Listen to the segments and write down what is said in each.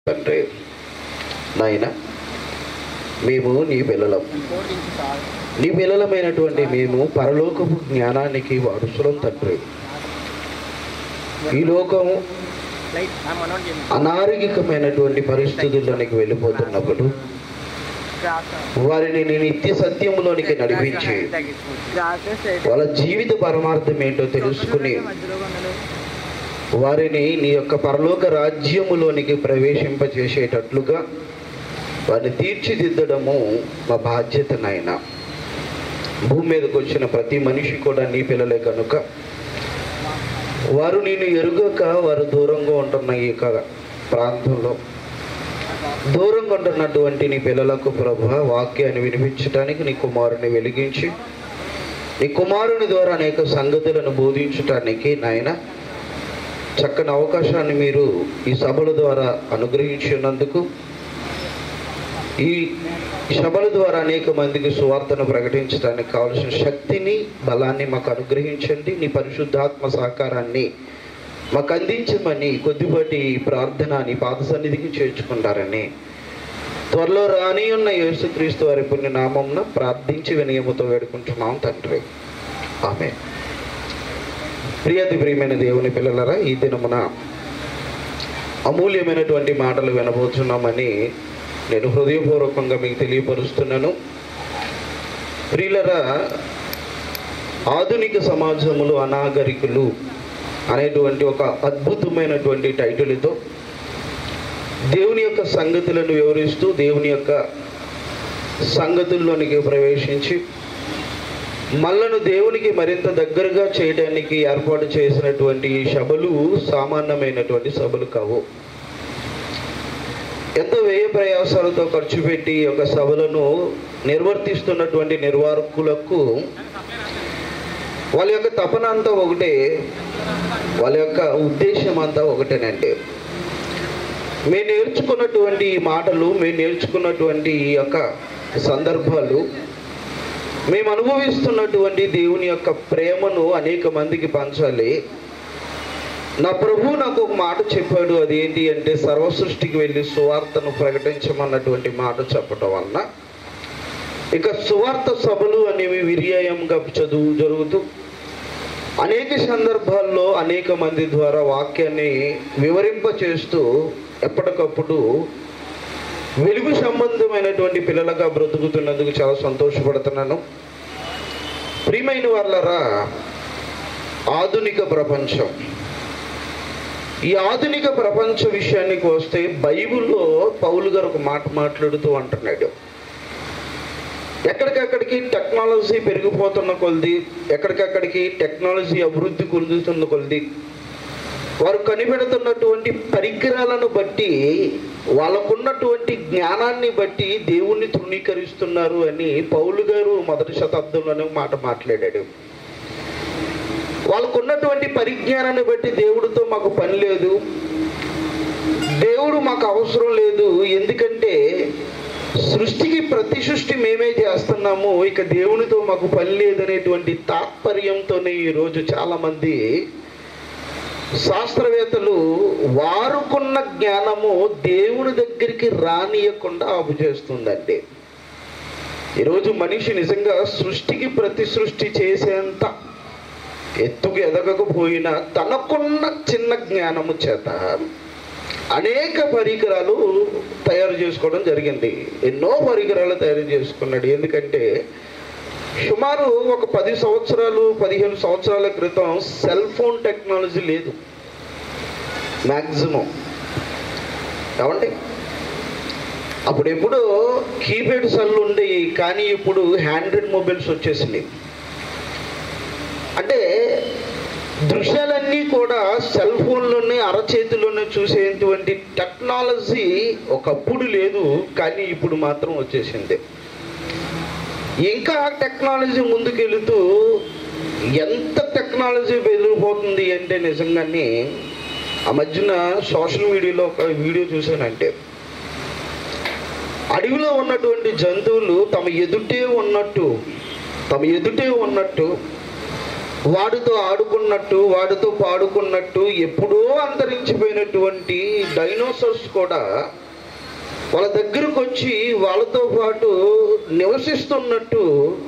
తండ్రి నాయన మేము నీ పిల్లలం నీ పిల్లలమైనటువంటి మేము పరలోకపు జ్ఞానానికి వారసులం తండ్రి ఈ లోకము అనారోగ్యకమైనటువంటి పరిస్థితుల్లోనికి వెళ్ళిపోతున్నప్పుడు వారిని నీ నిత్య సత్యములోనికి నడిపించి వాళ్ళ జీవిత పరమార్థం ఏంటో తెలుసుకుని వారిని నీ యొక్క పరలోక రాజ్యములోనికి ప్రవేశింపచేసేటట్లుగా వారిని తీర్చిదిద్దడము మా బాధ్యత నాయన భూమి మీదకి వచ్చిన ప్రతి మనిషి కూడా నీ పిల్లలే కనుక వారు నేను ఎరుగక వారు దూరంగా ఉంటున్న ఈ యొక్క ప్రాంతంలో దూరంగా ఉంటున్నటువంటి నీ పిల్లలకు ప్రభు వాక్యాన్ని వినిపించడానికి నీ కుమారుని వెలిగించి నీ కుమారుని ద్వారా అనేక సంగతులను బోధించటానికి నాయన చక్కని అవకాశాన్ని మీరు ఈ సభల ద్వారా అనుగ్రహించినందుకు ఈ సభల ద్వారా అనేక మందికి సువార్తను ప్రకటించడానికి కావలసిన శక్తిని బలాన్ని మాకు అనుగ్రహించండి నీ పరిశుద్ధాత్మ సహకారాన్ని మాకు అందించమని కొద్దిపాటి ప్రార్థన నీ పాద సన్నిధికి చేర్చుకుంటారని త్వరలో రాని ఉన్న యేసుక్రీస్తు వారి పుణ్యనామంన ప్రార్థించి వినయముతో వేడుకుంటున్నాం తండ్రి ఆమె ప్రియతి ప్రియమైన దేవుని పిల్లలరా ఈ దినమున అమూల్యమైనటువంటి మాటలు వినబోతున్నామని నేను హృదయపూర్వకంగా మీకు తెలియపరుస్తున్నాను ప్రియులరా ఆధునిక సమాజములు అనాగరికులు అనేటువంటి ఒక అద్భుతమైనటువంటి టైటిల్తో దేవుని యొక్క సంగతులను వివరిస్తూ దేవుని యొక్క సంగతుల్లోనికి ప్రవేశించి మళ్ళను దేవునికి మరింత దగ్గరగా చేయడానికి ఏర్పాటు చేసినటువంటి ఈ సభలు సామాన్యమైనటువంటి సభలు కావు ఎంతో వ్యయ ప్రయాసాలతో ఖర్చు పెట్టి ఈ యొక్క సభలను నిర్వర్తిస్తున్నటువంటి నిర్వాహకులకు వాళ్ళ యొక్క తపన అంతా ఒకటే వాళ్ళ యొక్క ఉద్దేశం అంతా ఒకటేనండి మేము నేర్చుకున్నటువంటి ఈ మాటలు మేము నేర్చుకున్నటువంటి ఈ యొక్క సందర్భాలు మేము అనుభవిస్తున్నటువంటి దేవుని యొక్క ప్రేమను అనేక మందికి పంచాలి నా ప్రభు నాకు ఒక మాట చెప్పాడు అది ఏంటి అంటే సర్వ సృష్టికి వెళ్ళి సువార్తను ప్రకటించమన్నటువంటి మాట చెప్పటం వలన ఇక సువార్త సభలు అనేవి విర్యాయంగా చదువు జరుగుతూ అనేక సందర్భాల్లో అనేక మంది ద్వారా వాక్యాన్ని వివరింప చేస్తూ ఎప్పటికప్పుడు వెలుగు సంబంధమైనటువంటి పిల్లలుగా బ్రతుకుతున్నందుకు చాలా సంతోషపడుతున్నాను ప్రియమైన వాళ్ళరా ఆధునిక ప్రపంచం ఈ ఆధునిక ప్రపంచ విషయానికి వస్తే బైబిల్లో పౌలు గారు ఒక మాట మాట్లాడుతూ అంటున్నాడు ఎక్కడికక్కడికి టెక్నాలజీ పెరిగిపోతున్న కొలది ఎక్కడికక్కడికి టెక్నాలజీ అభివృద్ధి కుదురుతున్న కొలది వారు కనిపెడుతున్నటువంటి పరికరాలను బట్టి వాళ్ళకున్నటువంటి జ్ఞానాన్ని బట్టి దేవుణ్ణి తృణీకరిస్తున్నారు అని పౌలు గారు మొదటి శతాబ్దంలోనే ఒక మాట మాట్లాడాడు వాళ్ళకున్నటువంటి పరిజ్ఞానాన్ని బట్టి దేవుడితో మాకు పని లేదు దేవుడు మాకు అవసరం లేదు ఎందుకంటే సృష్టికి ప్రతి సృష్టి మేమే చేస్తున్నాము ఇక దేవునితో మాకు పని లేదనేటువంటి తాత్పర్యంతోనే ఈరోజు చాలామంది శాస్త్రవేత్తలు వారుకున్న జ్ఞానము దేవుని దగ్గరికి రానియకుండా ఆపు చేస్తుందండి ఈరోజు మనిషి నిజంగా సృష్టికి ప్రతి సృష్టి చేసేంత ఎత్తుకు ఎదగకపోయినా తనకున్న చిన్న జ్ఞానము చేత అనేక పరికరాలు తయారు చేసుకోవడం జరిగింది ఎన్నో పరికరాలు తయారు చేసుకున్నాడు ఎందుకంటే సుమారు ఒక పది సంవత్సరాలు పదిహేను సంవత్సరాల క్రితం సెల్ ఫోన్ టెక్నాలజీ లేదు మ్యాక్సిమం ఏమండి అప్పుడు ఎప్పుడు కీప్యాడ్ సెల్ ఉండేవి కానీ ఇప్పుడు హ్యాండ్రెడ్ మొబైల్స్ వచ్చేసినాయి అంటే దృశ్యాలన్నీ కూడా సెల్ ఫోన్లోనే అరచేతిలోనే చూసేటువంటి టెక్నాలజీ ఒకప్పుడు లేదు కానీ ఇప్పుడు మాత్రం వచ్చేసింది ఇంకా టెక్నాలజీ ముందుకెళుతూ ఎంత టెక్నాలజీ పెరిగిపోతుంది అంటే నిజంగానే ఆ మధ్యన సోషల్ మీడియాలో ఒక వీడియో చూశానంటే అడవిలో ఉన్నటువంటి జంతువులు తమ ఎదుటే ఉన్నట్టు తమ ఎదుటే ఉన్నట్టు వాడితో ఆడుకున్నట్టు వాడితో పాడుకున్నట్టు ఎప్పుడో అంతరించిపోయినటువంటి డైనోసార్స్ కూడా వాళ్ళ దగ్గరకు వచ్చి వాళ్ళతో పాటు నివసిస్తున్నట్టు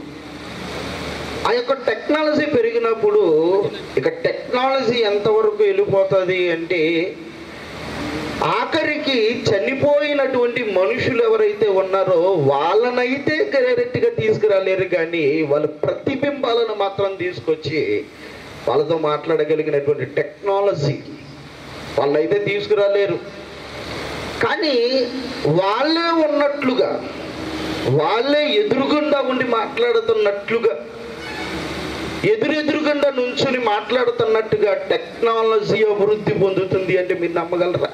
ఆ యొక్క టెక్నాలజీ పెరిగినప్పుడు ఇక టెక్నాలజీ ఎంతవరకు వెళ్ళిపోతుంది అంటే ఆఖరికి చనిపోయినటువంటి మనుషులు ఎవరైతే ఉన్నారో వాళ్ళనైతే డైరెక్ట్గా తీసుకురాలేరు కానీ వాళ్ళ ప్రతిబింబాలను మాత్రం తీసుకొచ్చి వాళ్ళతో మాట్లాడగలిగినటువంటి టెక్నాలజీ వాళ్ళైతే తీసుకురాలేరు కానీ వాళ్ళే ఉన్నట్లుగా వాళ్ళే ఎదురుగుండా ఉండి మాట్లాడుతున్నట్లుగా ఎదురెదురుగుండా నుంచుని మాట్లాడుతున్నట్టుగా టెక్నాలజీ అభివృద్ధి పొందుతుంది అంటే మీరు నమ్మగలరా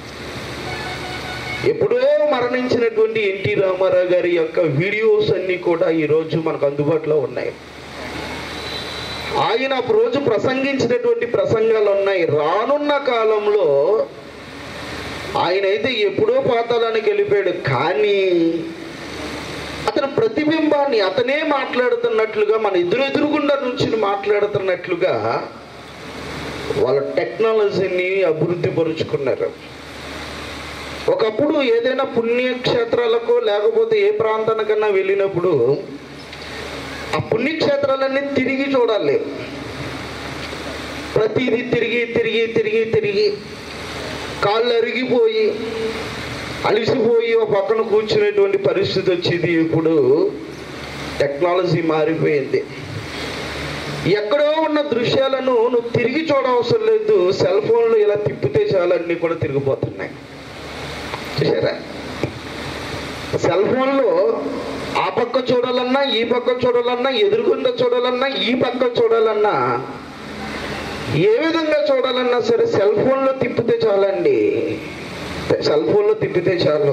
ఎప్పుడో మరణించినటువంటి ఎన్టీ రామారావు గారి యొక్క వీడియోస్ అన్నీ కూడా ఈరోజు మనకు అందుబాటులో ఉన్నాయి ఆయన ఒక రోజు ప్రసంగించినటువంటి ప్రసంగాలు ఉన్నాయి రానున్న కాలంలో ఆయన అయితే ఎప్పుడో పాతాళానికి వెళ్ళిపోయాడు కానీ అతని ప్రతిబింబాన్ని అతనే మాట్లాడుతున్నట్లుగా మన ఎదురెదురుగుండా నుంచి మాట్లాడుతున్నట్లుగా వాళ్ళ టెక్నాలజీని అభివృద్ధి పరుచుకున్నారు ఒకప్పుడు ఏదైనా పుణ్యక్షేత్రాలకు లేకపోతే ఏ ప్రాంతానికన్నా వెళ్ళినప్పుడు ఆ పుణ్యక్షేత్రాలన్నీ తిరిగి చూడాలి ప్రతిదీ తిరిగి తిరిగి తిరిగి తిరిగి కాళ్ళు అరిగిపోయి అలిసిపోయి ఒక పక్కన కూర్చునేటువంటి పరిస్థితి వచ్చింది ఇప్పుడు టెక్నాలజీ మారిపోయింది ఎక్కడో ఉన్న దృశ్యాలను నువ్వు తిరిగి చూడవసరం లేదు సెల్ ఫోన్లో ఇలా తిప్పితే చాలు అన్నీ కూడా తిరిగిపోతున్నాయి చూసారా సెల్ ఫోన్లో ఆ పక్క చూడాలన్నా ఈ పక్క చూడాలన్నా ఎదురుగుండా చూడాలన్నా ఈ పక్క చూడాలన్నా ఏ విధంగా చూడాలన్నా సరే సెల్ ఫోన్లో తిప్పితే చాలండి సెల్ ఫోన్లో తిప్పితే చాలు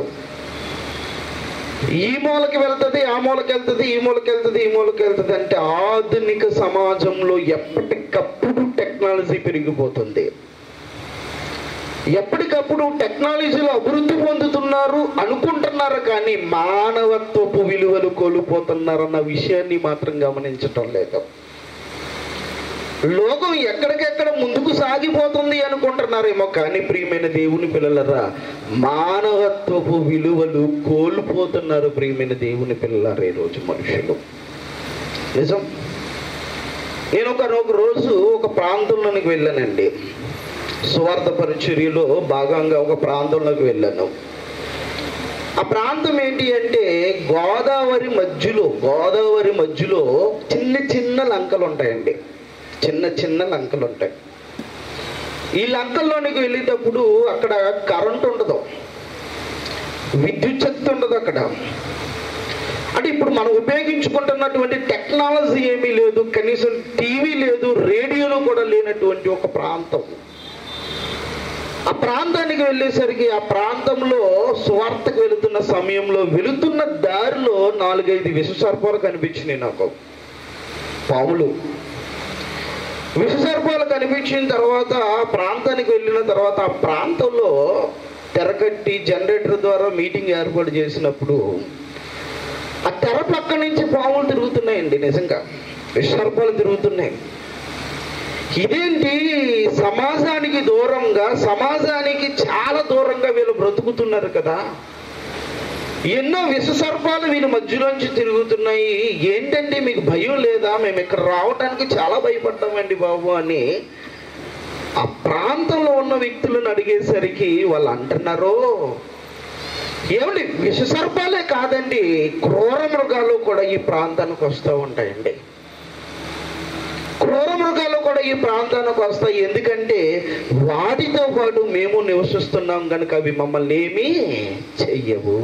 ఈ మూలకి వెళ్తుంది ఆ మూలకి వెళ్తుంది ఈ మూలకి వెళ్తుంది ఈ మూలకి వెళ్తుంది అంటే ఆధునిక సమాజంలో ఎప్పటికప్పుడు టెక్నాలజీ పెరిగిపోతుంది ఎప్పటికప్పుడు టెక్నాలజీలో అభివృద్ధి పొందుతున్నారు అనుకుంటున్నారు కానీ మానవత్వపు విలువలు కోల్పోతున్నారన్న విషయాన్ని మాత్రం గమనించటం లేదు లోకం ఎక్కడికెక్కడ ముందుకు సాగిపోతుంది అనుకుంటున్నారేమో కానీ ప్రియమైన దేవుని పిల్లలరా మానవత్వపు విలువలు కోల్పోతున్నారు ప్రియమైన దేవుని పిల్లలారా ఈరోజు మనుషులు నిజం నేను ఒక ఒక రోజు ఒక ప్రాంతంలోనికి వెళ్ళానండి స్వార్థ పరిచర్యలో భాగంగా ఒక ప్రాంతంలోకి వెళ్ళాను ఆ ప్రాంతం ఏంటి అంటే గోదావరి మధ్యలో గోదావరి మధ్యలో చిన్న చిన్న లంకలు ఉంటాయండి చిన్న చిన్న లంకలు ఉంటాయి ఈ లంకల్లోనికి వెళ్ళేటప్పుడు అక్కడ కరెంట్ ఉండదు విద్యుత్ శక్తి ఉండదు అక్కడ అంటే ఇప్పుడు మనం ఉపయోగించుకుంటున్నటువంటి టెక్నాలజీ ఏమీ లేదు కనీసం టీవీ లేదు రేడియోలో కూడా లేనటువంటి ఒక ప్రాంతం ఆ ప్రాంతానికి వెళ్ళేసరికి ఆ ప్రాంతంలో స్వార్థకు వెళుతున్న సమయంలో వెళుతున్న దారిలో నాలుగైదు విషసర్పాలు కనిపించినాయి నాకు పాములు విషసర్పాలు కనిపించిన తర్వాత ఆ ప్రాంతానికి వెళ్ళిన తర్వాత ఆ ప్రాంతంలో తెరకట్టి జనరేటర్ ద్వారా మీటింగ్ ఏర్పాటు చేసినప్పుడు ఆ తెర పక్క నుంచి పాములు తిరుగుతున్నాయండి నిజంగా విషసర్పాలు తిరుగుతున్నాయి ఇదేంటి సమాజానికి దూరంగా సమాజానికి చాలా దూరంగా వీళ్ళు బ్రతుకుతున్నారు కదా ఎన్నో విషసర్పాలు వీళ్ళ మధ్యలోంచి తిరుగుతున్నాయి ఏంటండి మీకు భయం లేదా మేము ఇక్కడ రావడానికి చాలా భయపడ్డామండి బాబు అని ఆ ప్రాంతంలో ఉన్న వ్యక్తులను అడిగేసరికి వాళ్ళు అంటున్నారు ఏమండి విషసర్పాలే కాదండి క్రూర మృగాలు కూడా ఈ ప్రాంతానికి వస్తూ ఉంటాయండి క్రూర మృగాలు కూడా ఈ ప్రాంతానికి వస్తాయి ఎందుకంటే వాటితో పాటు మేము నివసిస్తున్నాం కనుక అవి మమ్మల్ని ఏమీ చెయ్యవు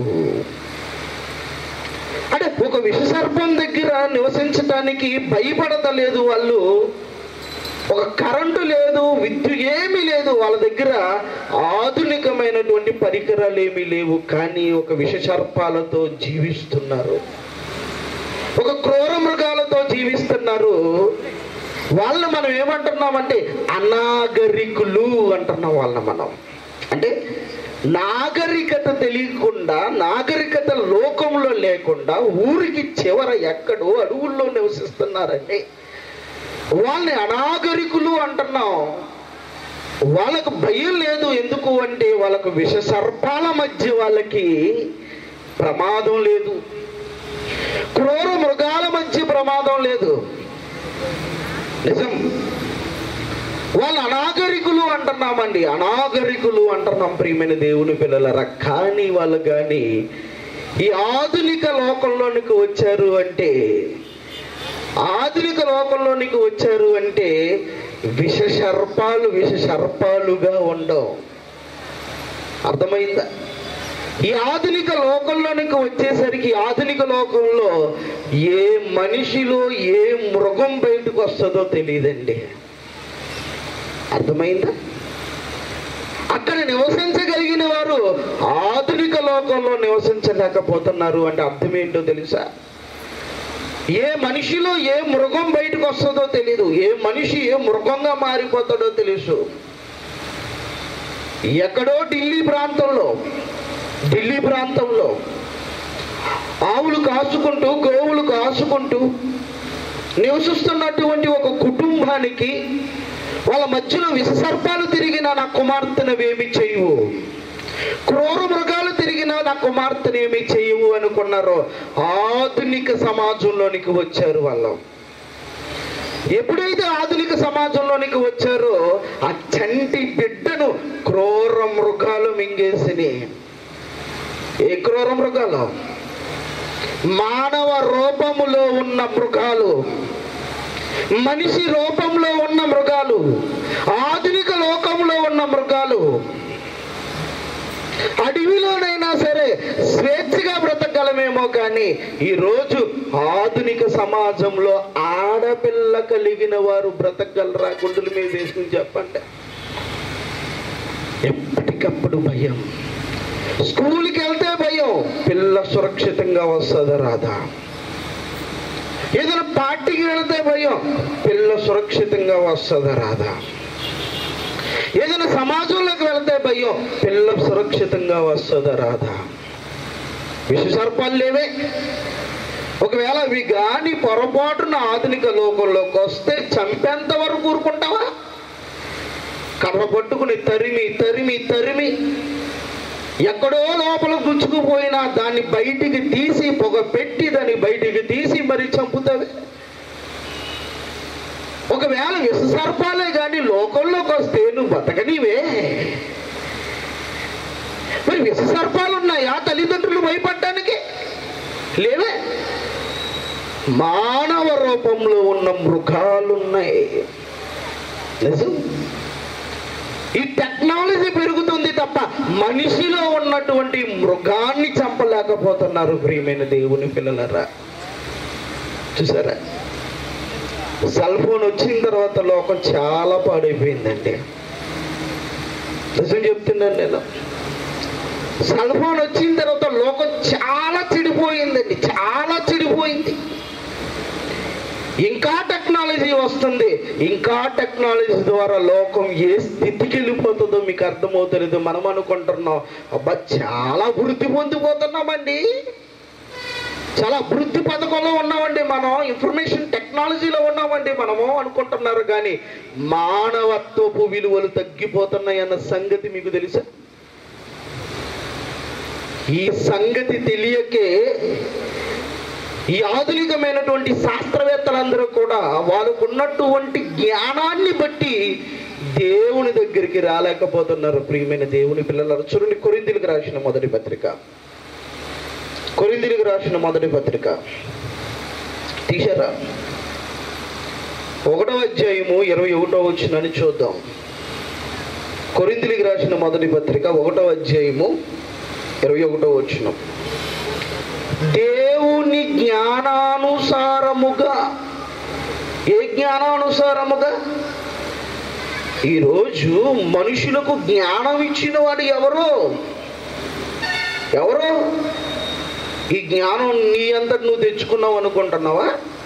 అంటే ఒక విషసర్పం దగ్గర నివసించటానికి భయపడతలేదు వాళ్ళు ఒక కరెంటు లేదు విద్యుత్ ఏమీ లేదు వాళ్ళ దగ్గర ఆధునికమైనటువంటి పరికరాలు ఏమీ లేవు కానీ ఒక విషసర్పాలతో జీవిస్తున్నారు ఒక క్రూర మృగాలతో జీవిస్తున్నారు వాళ్ళని మనం ఏమంటున్నామంటే అనాగరికులు అంటున్నాం వాళ్ళని మనం అంటే నాగరికత తెలియకుండా నాగరికత లోకంలో లేకుండా ఊరికి చివర ఎక్కడో అడవుల్లో నివసిస్తున్నారండి వాళ్ళని అనాగరికులు అంటున్నాం వాళ్ళకు భయం లేదు ఎందుకు అంటే వాళ్ళకు విష సర్పాల మధ్య వాళ్ళకి ప్రమాదం లేదు క్రూర మృగాల మధ్య ప్రమాదం లేదు నిజం వాళ్ళు అనాగరికులు అంటున్నామండి అనాగరికులు అంటున్నాం ప్రియమైన దేవుని పిల్లలరా కానీ వాళ్ళు కానీ ఈ ఆధునిక లోకంలోనికి వచ్చారు అంటే ఆధునిక లోకంలోనికి వచ్చారు అంటే విష సర్పాలు విష సర్పాలుగా ఉండవు అర్థమైందా ఈ ఆధునిక లోకంలోనికి వచ్చేసరికి ఆధునిక లోకంలో ఏ మనిషిలో ఏ మృగం బయటకు వస్తుందో తెలియదండి అర్థమైందా అక్కడ నివసించగలిగిన వారు ఆధునిక లోకంలో నివసించలేకపోతున్నారు అంటే అర్థం ఏంటో తెలుసా ఏ మనిషిలో ఏ మృగం బయటకు వస్తుందో తెలీదు ఏ మనిషి ఏ మృగంగా మారిపోతాడో తెలుసు ఎక్కడో ఢిల్లీ ప్రాంతంలో ఢిల్లీ ప్రాంతంలో ఆవులు కాసుకుంటూ గోవులు కాసుకుంటూ నివసిస్తున్నటువంటి ఒక కుటుంబానికి వాళ్ళ మధ్యలో విషసర్పాలు తిరిగిన నా కుమార్తెనవేమి చేయవు క్రూర మృగాలు తిరిగినా నా కుమార్తెనేమి చేయవు అనుకున్నారో ఆధునిక సమాజంలోనికి వచ్చారు వాళ్ళు ఎప్పుడైతే ఆధునిక సమాజంలోనికి వచ్చారో ఆ చంటి బిడ్డను క్రూర మృగాలు మింగేసినాయి ఏ క్రూర మృగాలు మానవ రూపములో ఉన్న మృగాలు మనిషి రూపంలో ఉన్న మృగాలు ఆధునిక లోకంలో ఉన్న మృగాలు అడవిలోనైనా సరే స్వేచ్ఛగా బ్రతకగలమేమో కానీ ఈరోజు ఆధునిక సమాజంలో ఆడపిల్ల కలిగిన వారు బ్రతకగలరా గుండెల మీద వేసుకుని చెప్పండి ఎప్పటికప్పుడు భయం స్కూల్కి వెళ్తే భయం పిల్ల సురక్షితంగా వస్తుందా రాదా ఏదైనా పార్టీకి వెళితే భయం పిల్ల సురక్షితంగా వస్తుందా రాదా ఏదైనా సమాజంలోకి వెళితే భయం పిల్ల సురక్షితంగా వస్తుందా రాదా విష సర్పాలు లేవే ఒకవేళ అవి కానీ పొరపాటున ఆధునిక లోకంలోకి వస్తే చంపేంత వరకు ఊరుకుంటావా కర్ర పట్టుకుని తరిమి తరిమి తరిమి ఎక్కడో లోపల గుచ్చుకుపోయినా దాన్ని బయటికి తీసి పొగ పెట్టి దాన్ని బయటికి తీసి మరి చంపుతావి ఒకవేళ విష సర్పాలే కానీ లోకంలోకి వస్తే నువ్వు బతకనివే మరి విష సర్పాలు ఉన్నాయా తల్లిదండ్రులు భయపడడానికి లేవే మానవ రూపంలో ఉన్న మృగాలున్నాయి నిజం ఈ టెక్నాలజీ పెరుగుతుంది తప్ప మనిషిలో ఉన్నటువంటి మృగాన్ని చంపలేకపోతున్నారు ప్రియమైన దేవుని పిల్లలరా చూసారా సెల్ ఫోన్ వచ్చిన తర్వాత లోకం చాలా పాడైపోయిందండి నిజం చెప్తున్నాను నేను సెల్ ఫోన్ వచ్చిన తర్వాత లోకం చాలా చెడిపోయిందండి చాలా చెడిపోయింది ఇంకా టెక్నాలజీ వస్తుంది ఇంకా టెక్నాలజీ ద్వారా లోకం ఏ స్థితికి వెళ్ళిపోతుందో మీకు అర్థమవుతలేదు మనం అనుకుంటున్నాం అబ్బా చాలా అభివృద్ధి పొందిపోతున్నామండి చాలా అభివృద్ధి పథకంలో ఉన్నామండి మనం ఇన్ఫర్మేషన్ టెక్నాలజీలో ఉన్నామండి మనము అనుకుంటున్నారు కానీ మానవత్వపు విలువలు తగ్గిపోతున్నాయి అన్న సంగతి మీకు తెలుసా ఈ సంగతి తెలియకే ఈ ఆధునికమైనటువంటి శాస్త్రవేత్తలందరూ కూడా వాళ్ళకు ఉన్నటువంటి జ్ఞానాన్ని బట్టి దేవుని దగ్గరికి రాలేకపోతున్నారు ప్రియమైన దేవుని పిల్లలు చూడండి కొరిందులకు రాసిన మొదటి పత్రిక కొరిందులకు రాసిన మొదటి పత్రిక తీసారా ఒకటో అధ్యాయము ఇరవై ఒకటో వచ్చినని చూద్దాం కొరిందులకు రాసిన మొదటి పత్రిక ఒకటో అధ్యాయము ఇరవై ఒకటో వచ్చినాం దేవుని జ్ఞానానుసారముగా ఏ జ్ఞానానుసారముగా ఈరోజు మనుషులకు జ్ఞానం ఇచ్చిన వాడు ఎవరో ఎవరో ఈ జ్ఞానం నీ అంతటి నువ్వు తెచ్చుకున్నావు అనుకుంటున్నావా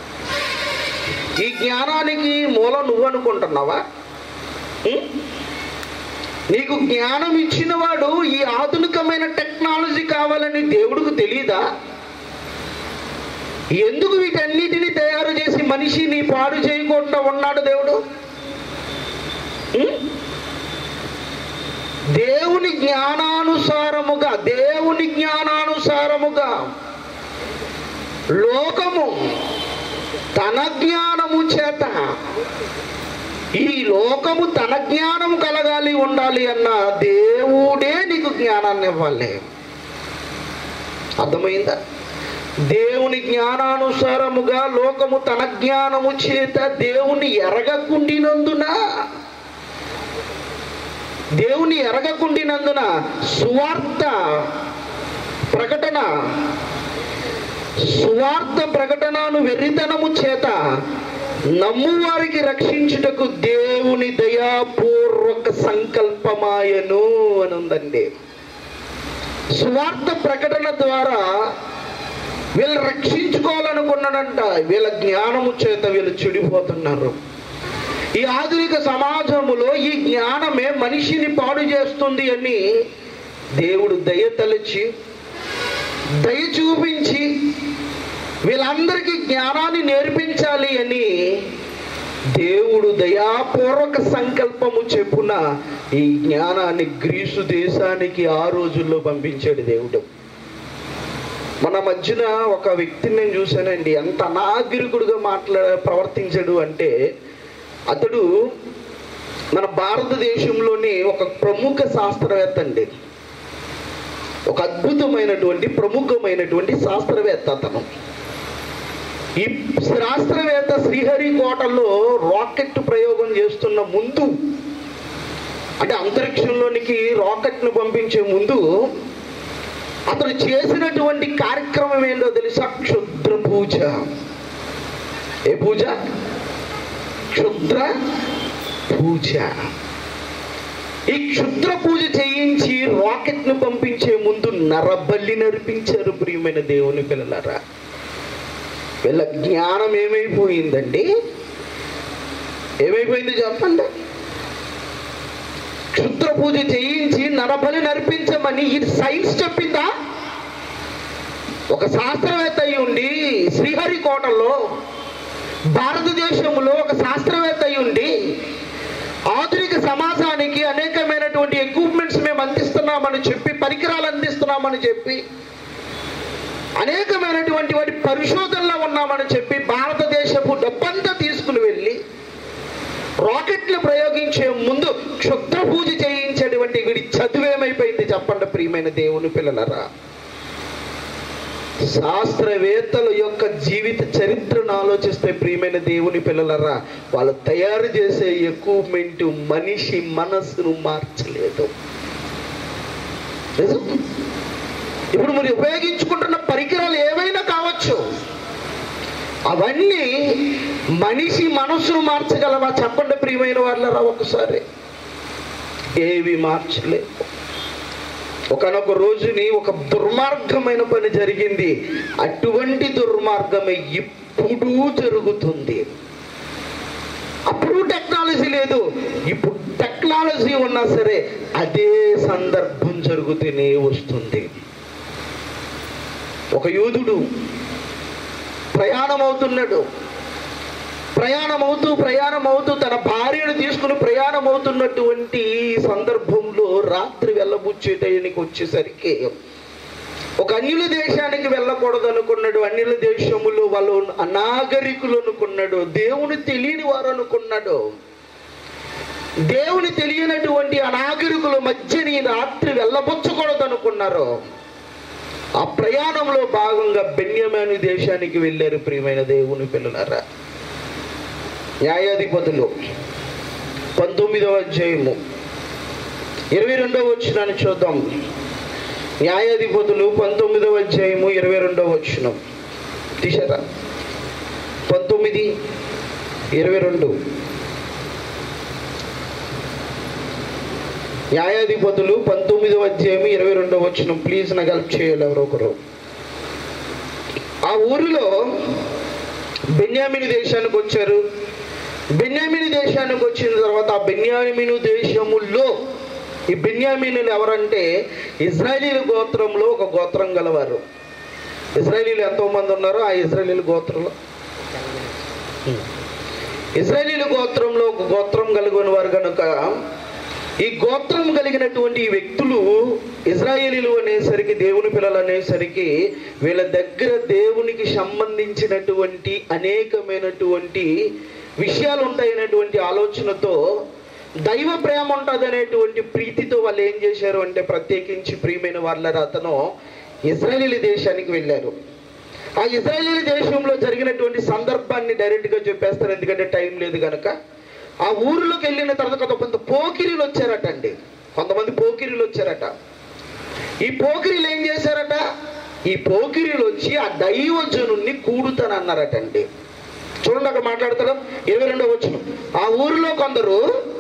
ఈ జ్ఞానానికి మూలం నువ్వు అనుకుంటున్నావా ఉం? నీకు జ్ఞానం ఇచ్చిన వాడు ఈ ఆధునికమైన టెక్నాలజీ కావాలని దేవుడికి తెలియదా ఎందుకు వీటన్నిటిని తయారు చేసి మనిషిని పాడు చేయకుండా ఉన్నాడు దేవుడు ఉం? దేవుని జ్ఞానానుసారముగా దేవుని జ్ఞానానుసారముగా లోకము తన జ్ఞానము చేత ఈ లోకము తన జ్ఞానం కలగాలి ఉండాలి అన్న దేవుడే నీకు జ్ఞానాన్ని ఇవ్వాలి అర్థమైందా దేవుని జ్ఞానానుసారముగా లోకము తన జ్ఞానము చేత దేవుని ఎరగకుండినందున దేవుని ఎరగకుండినందున సువార్త ప్రకటన సువార్త ప్రకటనను వెర్రితనము చేత నమ్మువారికి రక్షించుటకు దేవుని దయాపూర్వక సంకల్పమాయను అని ఉందండి సువార్త ప్రకటన ద్వారా వీళ్ళు రక్షించుకోవాలనుకున్నాడంట వీళ్ళ జ్ఞానము చేత వీళ్ళు చెడిపోతున్నారు ఈ ఆధునిక సమాజములో ఈ జ్ఞానమే మనిషిని పాడు చేస్తుంది అని దేవుడు దయ తలచి దయ చూపించి వీళ్ళందరికీ జ్ఞానాన్ని నేర్పించాలి అని దేవుడు దయాపూర్వక సంకల్పము చెప్పున ఈ జ్ఞానాన్ని గ్రీసు దేశానికి ఆ రోజుల్లో పంపించాడు దేవుడు మన మధ్యన ఒక వ్యక్తిని నేను చూశానండి ఎంత అనాగరికుడుగా మాట్లా ప్రవర్తించాడు అంటే అతడు మన భారతదేశంలోని ఒక ప్రముఖ శాస్త్రవేత్త అండి ఒక అద్భుతమైనటువంటి ప్రముఖమైనటువంటి శాస్త్రవేత్త అతను ఈ శాస్త్రవేత్త శ్రీహరికోటలో రాకెట్ ప్రయోగం చేస్తున్న ముందు అంటే అంతరిక్షంలోనికి రాకెట్ను పంపించే ముందు అతను చేసినటువంటి కార్యక్రమం ఏంటో తెలుసా క్షుద్ర పూజ ఏ పూజ క్షుద్ర పూజ ఈ క్షుద్ర పూజ చేయించి రాకెట్ ను పంపించే ముందు నరబల్లి నడిపించారు ప్రియమైన దేవుని పిల్లలారా వీళ్ళ జ్ఞానం ఏమైపోయిందండి ఏమైపోయింది చెప్పండి క్షుద్ర పూజ చేయించి నరబలి నడిపించమని ఇది సైన్స్ చెప్పిందా ఒక శాస్త్రవేత్త అయి ఉండి శ్రీహరికోటలో భారతదేశంలో ఒక శాస్త్రవేత్త అయి ఉండి ఆధునిక సమాజానికి అనేకమైనటువంటి ఎక్విప్మెంట్స్ మేము అందిస్తున్నామని చెప్పి పరికరాలు అందిస్తున్నామని చెప్పి అనేకమైనటువంటి వాటి పరిశోధనలో ఉన్నామని చెప్పి భారతదేశపు డబ్బంతా తీసుకుని వెళ్ళి రాకెట్లు ప్రయోగించే ముందు క్షుద్ర పూజ చేయించేటువంటి వీడి చదువేమైపోయింది చెప్పండి ప్రియమైన దేవుని పిల్లలరా శాస్త్రవేత్తల యొక్క జీవిత చరిత్రను ఆలోచిస్తే ప్రియమైన దేవుని పిల్లలరా వాళ్ళు తయారు చేసే ఎక్విప్మెంట్ మనిషి మనస్సును మార్చలేదు నిజం? ఇప్పుడు మీరు ఉపయోగించుకుంటున్న పరికరాలు ఏవైనా కావచ్చు అవన్నీ మనిషి మనస్సును మార్చగలవా చెప్పండి ప్రియమైన వాళ్ళరా ఒకసారి ఏవి మార్చలేదు ఒకనొక రోజుని ఒక దుర్మార్గమైన పని జరిగింది అటువంటి దుర్మార్గమే ఇప్పుడు జరుగుతుంది అప్పుడు టెక్నాలజీ లేదు ఇప్పుడు టెక్నాలజీ ఉన్నా సరే అదే సందర్భం జరుగుతూనే వస్తుంది ఒక యూదుడు ప్రయాణం అవుతున్నాడు ప్రయాణం అవుతూ ప్రయాణం అవుతూ తన భార్యను తీసుకుని ప్రయాణం అవుతున్నటువంటి సందర్భంలో రాత్రి వెళ్ళబుచ్చేటానికి వచ్చేసరికి ఒక అన్యుల దేశానికి వెళ్ళకూడదు అనుకున్నాడు అన్యుల దేశములో వాళ్ళు అనాగరికులు అనుకున్నాడు దేవుని తెలియని వారు అనుకున్నాడు దేవుని తెలియనటువంటి అనాగరికుల మధ్యని రాత్రి వెళ్ళబుచ్చకూడదు అనుకున్నారు ఆ ప్రయాణంలో భాగంగా బెన్యమాను దేశానికి వెళ్ళారు ప్రియమైన దేవుని పిల్లలారా న్యాయాధిపతులు పంతొమ్మిదవ అధ్యాయము ఇరవై రెండవ వచ్చినాన్ని చూద్దాం న్యాయాధిపతులు పంతొమ్మిదవ అధ్యాయము ఇరవై రెండవ వచ్చిన తీసారా పంతొమ్మిది ఇరవై రెండు న్యాయాధిపతులు పంతొమ్మిదవ అధ్యాయం ఇరవై రెండవ వచ్చిన ప్లీజ్ నాకు హెల్ప్ చేయాలి ఎవరో ఒకరు ఆ ఊరిలో బెన్యామిని దేశానికి వచ్చారు బెన్యామిని దేశానికి వచ్చిన తర్వాత ఆ బెన్యామిను దేశముల్లో ఈ బెన్యామినులు ఎవరంటే ఇజ్రాయేలీల గోత్రంలో ఒక గోత్రం గలవారు ఇజ్రాయేలీలు ఎంతో మంది ఉన్నారు ఆ ఇజ్రాయేలీల గోత్రంలో ఇజ్రాయేలీల గోత్రంలో ఒక గోత్రం కలిగిన వారు కనుక ఈ గోత్రం కలిగినటువంటి ఈ వ్యక్తులు ఇజ్రాయేలీలు అనేసరికి దేవుని పిల్లలు అనేసరికి వీళ్ళ దగ్గర దేవునికి సంబంధించినటువంటి అనేకమైనటువంటి విషయాలు ఉంటాయనేటువంటి ఆలోచనతో దైవ ప్రేమ ఉంటుంది అనేటువంటి ప్రీతితో వాళ్ళు ఏం చేశారు అంటే ప్రత్యేకించి ప్రియమైన వాళ్ళ అతను ఇజ్రాయేలీ దేశానికి వెళ్ళారు ఆ ఇజ్రాయేలీ దేశంలో జరిగినటువంటి సందర్భాన్ని డైరెక్ట్గా చెప్పేస్తారు ఎందుకంటే టైం లేదు కనుక ఆ ఊరిలోకి వెళ్ళిన తర్వాత కొంతమంది పోకిరీలు వచ్చారట అండి కొంతమంది పోకిరీలు వచ్చారట ఈ పోకిరీలు ఏం చేశారట ఈ పోకిరీలు వచ్చి ఆ దైవజనుణ్ణి కూడుతానన్నారట అండి చూడండి అక్కడ మాట్లాడతాడు ఇరవై రెండో వచ్చిన ఆ ఊరిలో కొందరు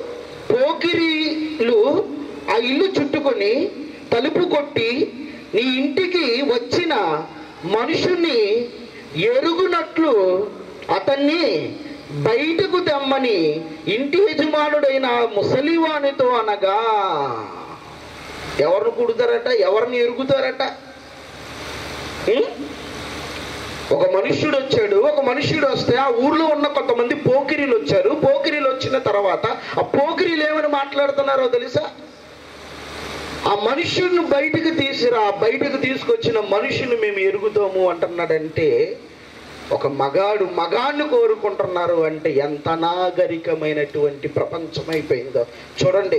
పోకిరీలు ఆ ఇల్లు చుట్టుకొని తలుపు కొట్టి నీ ఇంటికి వచ్చిన మనుషుని ఎరుగునట్లు అతన్ని బయటకు తెమ్మని ఇంటి యజమానుడైన ముసలివానితో అనగా ఎవరిని కుడతారట ఎవరిని ఎరుగుతారట ఉం? ఒక మనుష్యుడు వచ్చాడు ఒక మనుష్యుడు వస్తే ఆ ఊర్లో ఉన్న కొంతమంది పోకిరీలు వచ్చారు పోకిరీలు వచ్చిన తర్వాత ఆ పోకిరీలు ఏమని మాట్లాడుతున్నారో తెలుసా ఆ మనుష్యుడిని బయటకు తీసిరా ఆ బయటకు తీసుకొచ్చిన మనుషుని మేము ఎరుగుతాము అంటున్నాడంటే ఒక మగాడు మగాన్ని కోరుకుంటున్నారు అంటే ఎంత నాగరికమైనటువంటి ప్రపంచం అయిపోయిందో చూడండి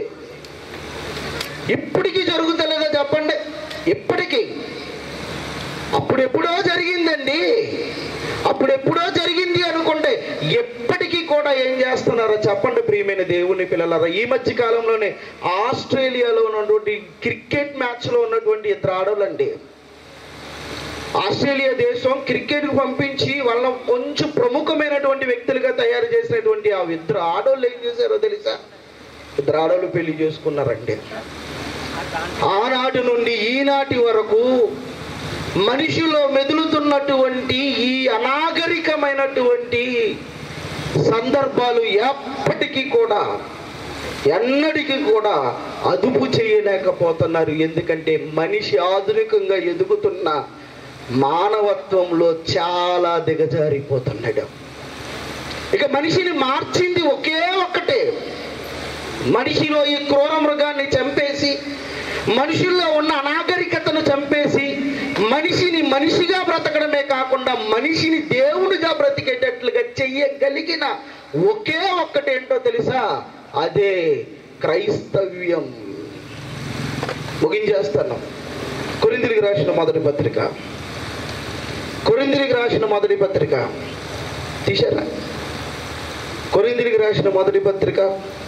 ఇప్పటికీ జరుగుతలేదో చెప్పండి ఇప్పటికీ అప్పుడెప్పుడో జరిగిందండి అప్పుడెప్పుడో జరిగింది అనుకుంటే ఎప్పటికీ కూడా ఏం చేస్తున్నారో చెప్పండి ప్రియమైన దేవుని పిల్లలారా ఈ మధ్య కాలంలోనే ఆస్ట్రేలియాలో ఉన్నటువంటి క్రికెట్ మ్యాచ్లో ఉన్నటువంటి ఇద్దరు ఆడోళ్ళండి ఆస్ట్రేలియా దేశం క్రికెట్కి పంపించి వాళ్ళ కొంచెం ప్రముఖమైనటువంటి వ్యక్తులుగా తయారు చేసినటువంటి ఆ ఇద్దరు ఆడోళ్ళు ఏం చేశారో తెలుసా ఇద్దరు ఆడోళ్ళు పెళ్లి చేసుకున్నారండి ఆనాటి నుండి ఈనాటి వరకు మనిషిలో మెదులుతున్నటువంటి ఈ అనాగరికమైనటువంటి సందర్భాలు ఎప్పటికీ కూడా ఎన్నటికీ కూడా అదుపు చేయలేకపోతున్నారు ఎందుకంటే మనిషి ఆధునికంగా ఎదుగుతున్న మానవత్వంలో చాలా దిగజారిపోతున్నాడు ఇక మనిషిని మార్చింది ఒకే ఒక్కటే మనిషిలో ఈ క్రూర మృగాన్ని చంపేసి మనుషుల్లో ఉన్న అనాగరికతను చంపేసి మనిషిని మనిషిగా బ్రతకడమే కాకుండా మనిషిని దేవుడిగా బ్రతికేటట్లుగా చెయ్యగలిగిన ఒకే ఒక్కటేంటో తెలుసా అదే క్రైస్తవ్యం ముగించేస్తాను కొరిందిరికి రాసిన మొదటి పత్రిక కొరిందిరికి రాసిన మొదటి పత్రిక తీశారా కొరిందిరికి రాసిన మొదటి పత్రిక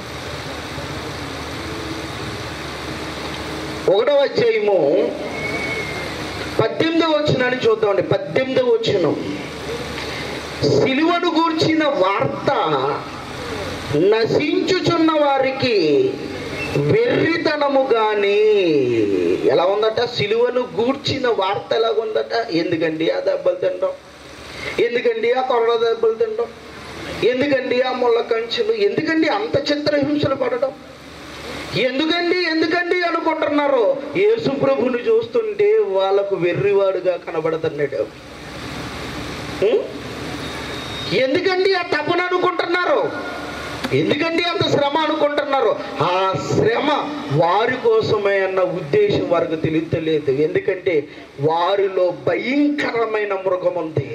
ఒకటవ అధ్యాయము పద్దెనిమిదవ వచ్చినాన్ని చూద్దామండి పద్దెనిమిదవ వచ్చిన సిలువను గూర్చిన వార్త నశించుచున్న వారికి వెర్రితనము గాని ఎలా ఉందట సిలువను గూర్చిన వార్త ఎలా ఉందట ఎందుకండి ఆ దెబ్బలు తినడం ఎందుకండి ఆ కొరడ దెబ్బలు తినడం ఎందుకండి ఆ ముళ్ళ కంచులు ఎందుకండి అంత చిత్రహింసలు పడడం ఎందుకండి ఎందుకండి అనుకుంటున్నారు యేసు ప్రభుని చూస్తుంటే వాళ్ళకు వెర్రివాడుగా కనబడుతున్నాడు ఉం? ఎందుకండి ఆ తపన అనుకుంటున్నారు ఎందుకండి అంత శ్రమ అనుకుంటున్నారు ఆ శ్రమ వారి కోసమే అన్న ఉద్దేశం వారికి తెలియలేదు ఎందుకంటే వారిలో భయంకరమైన మృగం ఉంది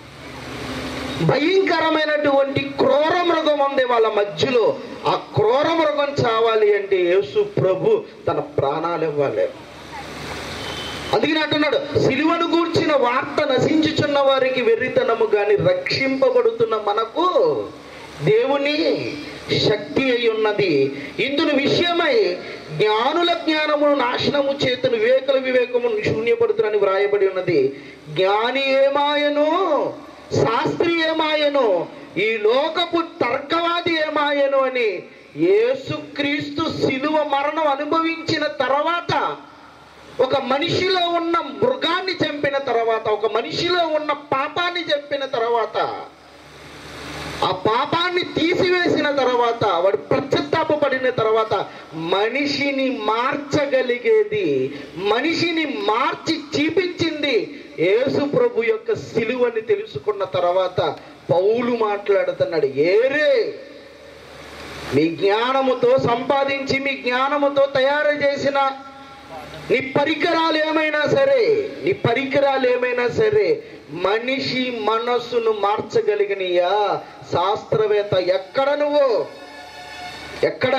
భయంకరమైనటువంటి క్రూర మృగం ఉంది వాళ్ళ మధ్యలో ఆ క్రూర మృగం చావాలి అంటే యేసు ప్రభు తన ప్రాణాలు ఇవ్వాలి అందుకని అంటున్నాడు సిలువను గూర్చిన వార్త నశించుచున్న వారికి వెర్రితనము గాని రక్షింపబడుతున్న మనకు దేవుని శక్తి అయి ఉన్నది ఇందుని విషయమై జ్ఞానుల జ్ఞానమును నాశనము చేతును వివేకుల వివేకమును శూన్యపడుతునని వ్రాయబడి ఉన్నది జ్ఞాని ఏమాయను శాస్త్రి ఏమాయను ఈ లోకపు తర్కవాది ఏమాయను అని యేసుక్రీస్తు శిలువ మరణం అనుభవించిన తర్వాత ఒక మనిషిలో ఉన్న మృగాన్ని చంపిన తర్వాత ఒక మనిషిలో ఉన్న పాపాన్ని చంపిన తర్వాత ఆ పాపాన్ని తీసివేసిన తర్వాత వాడు పశ్చాత్తాపడిన తర్వాత మనిషిని మార్చగలిగేది మనిషిని మార్చి చూపించింది యేసు ప్రభు యొక్క సిలువని తెలుసుకున్న తర్వాత పౌలు మాట్లాడుతున్నాడు ఏరే మీ జ్ఞానముతో సంపాదించి మీ జ్ఞానముతో తయారు చేసిన నీ పరికరాలు ఏమైనా సరే నీ పరికరాలు ఏమైనా సరే మనిషి మనస్సును మార్చగలిగినయా శాస్త్రవేత్త ఎక్కడ నువ్వు ఎక్కడ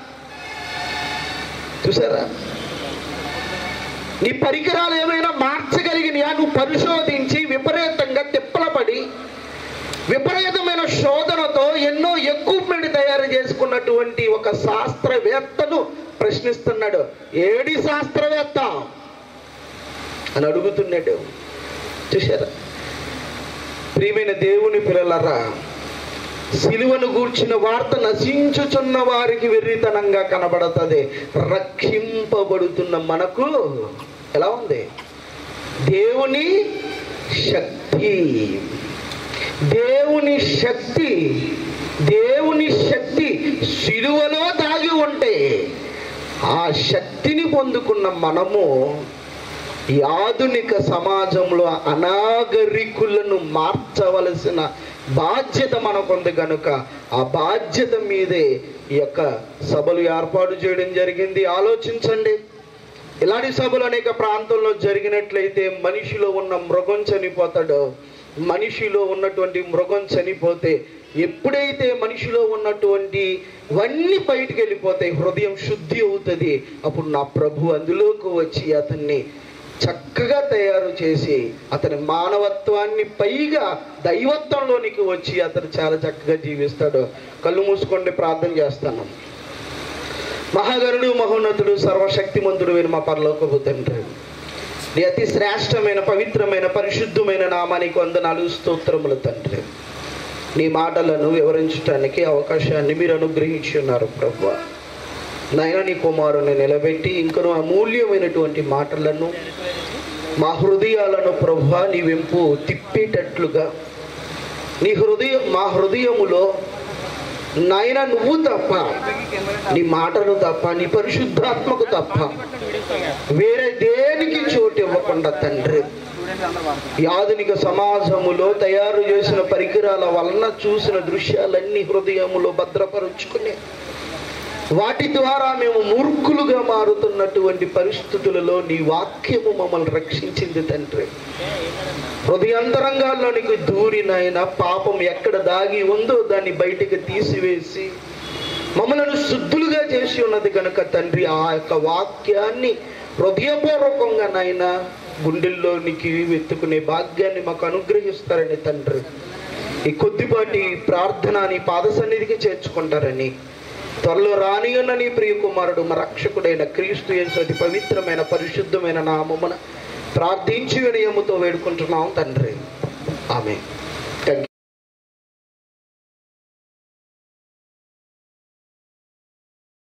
చూసారా నీ పరికరాలు ఏమైనా మార్చగలిగినయా నువ్వు పరిశోధించి విపరీతంగా తిప్పలపడి విపరీతమైన శోధనతో ఎన్నో ఎక్విప్మెంట్ తయారు చేసుకున్నటువంటి ఒక శాస్త్రవేత్తను ప్రశ్నిస్తున్నాడు ఏడి శాస్త్రవేత్త అని అడుగుతున్నాడు చూశారా ప్రియమైన దేవుని పిల్లలరా సిలువను గూర్చిన వార్త నశించుచున్న వారికి వెర్రితనంగా కనబడుతుంది రక్షింపబడుతున్న మనకు ఎలా ఉంది దేవుని శక్తి దేవుని శక్తి దేవుని శక్తి సిలువలో దాగి ఉంటే ఆ శక్తిని పొందుకున్న మనము ఈ ఆధునిక సమాజంలో అనాగరికులను మార్చవలసిన బాధ్యత మనకుంది కనుక ఆ బాధ్యత మీదే ఈ యొక్క సభలు ఏర్పాటు చేయడం జరిగింది ఆలోచించండి ఇలాంటి సభలు అనేక ప్రాంతాల్లో జరిగినట్లయితే మనిషిలో ఉన్న మృగం చనిపోతాడో మనిషిలో ఉన్నటువంటి మృగం చనిపోతే ఎప్పుడైతే మనిషిలో ఉన్నటువంటి ఇవన్నీ బయటికి వెళ్ళిపోతాయి హృదయం శుద్ధి అవుతుంది అప్పుడు నా ప్రభు అందులోకి వచ్చి అతన్ని చక్కగా తయారు చేసి అతని మానవత్వాన్ని పైగా దైవత్వంలోనికి వచ్చి అతను చాలా చక్కగా జీవిస్తాడు కళ్ళు మూసుకోండి ప్రార్థన చేస్తాను మహాగరుడు మహోన్నతుడు సర్వశక్తిమంతుడు అయిన మా పరలోకపు తండ్రి నీ అతి శ్రేష్టమైన పవిత్రమైన పరిశుద్ధమైన నామానికి వందనాలు స్తోత్రములు తండ్రి నీ మాటలను వివరించడానికి అవకాశాన్ని మీరు అనుగ్రహించి ఉన్నారు ప్రభు నాయన నీ కుమారుని నిలబెట్టి ఇంకను అమూల్యమైనటువంటి మాటలను మా హృదయాలను ప్రభు నీ వెంపు తిప్పేటట్లుగా నీ హృదయం మా హృదయములో నాయన నువ్వు తప్ప నీ మాటలు తప్ప నీ పరిశుద్ధాత్మకు తప్ప వేరే దేనికి చోటు ఇవ్వకుండా తండ్రి ఈ ఆధునిక సమాజములో తయారు చేసిన పరికరాల వలన చూసిన దృశ్యాలన్నీ హృదయములో భద్రపరుచుకుని వాటి ద్వారా మేము మూర్ఖులుగా మారుతున్నటువంటి పరిస్థితులలో నీ వాక్యము మమ్మల్ని రక్షించింది తండ్రి హృదయాంతరంగాల్లోనికి దూరినైనా పాపం ఎక్కడ దాగి ఉందో దాన్ని బయటికి తీసివేసి మమ్మలను శుద్ధులుగా చేసి ఉన్నది కనుక తండ్రి ఆ యొక్క వాక్యాన్ని హృదయపూర్వకంగా నాయన గుండెల్లోనికి వెతుకునే భాగ్యాన్ని మాకు అనుగ్రహిస్తారని తండ్రి ఈ కొద్దిపాటి ప్రార్థన నీ పాద సన్నిధికి చేర్చుకుంటారని త్వరలో రానియన్న నీ ప్రియ కుమారుడు మా రక్షకుడైన క్రీస్తు యేసు అతి పవిత్రమైన పరిశుద్ధమైన నామమున ప్రార్థించి వినయముతో వేడుకుంటున్నాం తండ్రి ఆమె